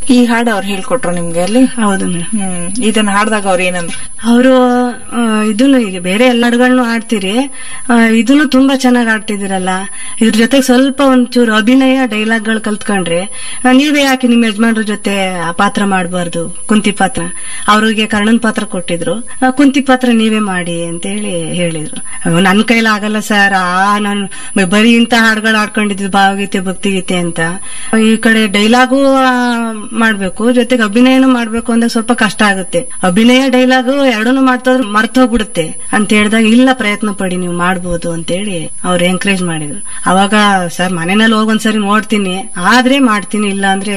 ಈ ಹಾಡು ಅವ್ರು ಹೇಳ್ಕೊಟ್ರು ನಿಮ್ಗೆ ಅಲ್ಲಿ ಹೌದು ಮೇಡಮ್ ಹ್ಮ್ ಇದನ್ನ ಹಾಡ್ದಾಗ ಅವ್ರು ಏನಂದ್ರು ಅವರು ಇದನ್ನು ಈಗ ಬೇರೆ ಎಲ್ಲ ಹಾಡುಗಳನ್ನು ಆಡ್ತೀರಿ ಆ, ಇದನ್ನು ತುಂಬಾ ಚೆನ್ನಾಗಿ ಆಡ್ತಿದ್ದೀರಲ್ಲ ಇದ್ರ ಜೊತೆಗೆ ಸ್ವಲ್ಪ ಒಂಚೂರು ಅಭಿನಯ ಡೈಲಾಗ್ಗಳು ಕಲ್ತ್ಕೊಂಡ್ರೆ ಆ, ನೀವೇ ಯಾಕೆ ನಿಮ್ಮ ಯಜಮಾನ್ರ ಜೊತೆ ಆ ಪಾತ್ರ ಮಾಡಬಾರ್ದು ಕುಂತಿ ಪಾತ್ರ ಅವ್ರಿಗೆ ಕರ್ಣನ್ ಪಾತ್ರ ಕೊಟ್ಟಿದ್ರು ಆ, ಕುಂತಿ ಪಾತ್ರ ನೀವೇ ಮಾಡಿ ಅಂತ ಹೇಳಿ ಹೇಳಿದ್ರು ಅಯ್ಯೋ, ನನ್ ಕೈಲಿ ಆಗಲ್ಲ ಸರ್ ಆ ನಾನು ಬರೀ ಇಂತ ಹಾಡುಗಳು ಆಡ್ಕೊಂಡಿದ್ದು ಭಾವಗೀತೆ ಭಕ್ತಿಗೀತೆ ಅಂತ ಈ ಕಡೆ ಡೈಲಾಗು ಮಾಡ್ಬೇಕು ಜೊತೆಗೆ ಅಭಿನಯನೂ ಮಾಡ್ಬೇಕು ಅಂದಾಗ ಸ್ವಲ್ಪ ಕಷ್ಟ ಆಗುತ್ತೆ ಅಭಿನಯ ಡೈಲಾಗು ಎರಡನ್ನೂ ಮಾಡ್ತೋದ್ರೆ ಮರ್ತೋಗ್ಬಿಡುತ್ತೆ ಅಂತ ಹೇಳಿದಾಗ ಇಲ್ಲ ಪ್ರಯತ್ನ ಪಡಿ ನೀವು ಮಾಡ್ಬೋದು ಅಂತ ಹೇಳಿ ಅವ್ರು ಎಂಕರೇಜ್ ಮಾಡಿದ್ರು ಅವಾಗ ಸರ್ ಮನೆಯಲ್ಲಿ ಹೋಗಿ ಒಂದ್ಸರಿ ನೋಡ್ತೀನಿ ಆದ್ರೆ ಮಾಡ್ತೀನಿ ಇಲ್ಲ ಅಂದ್ರೆ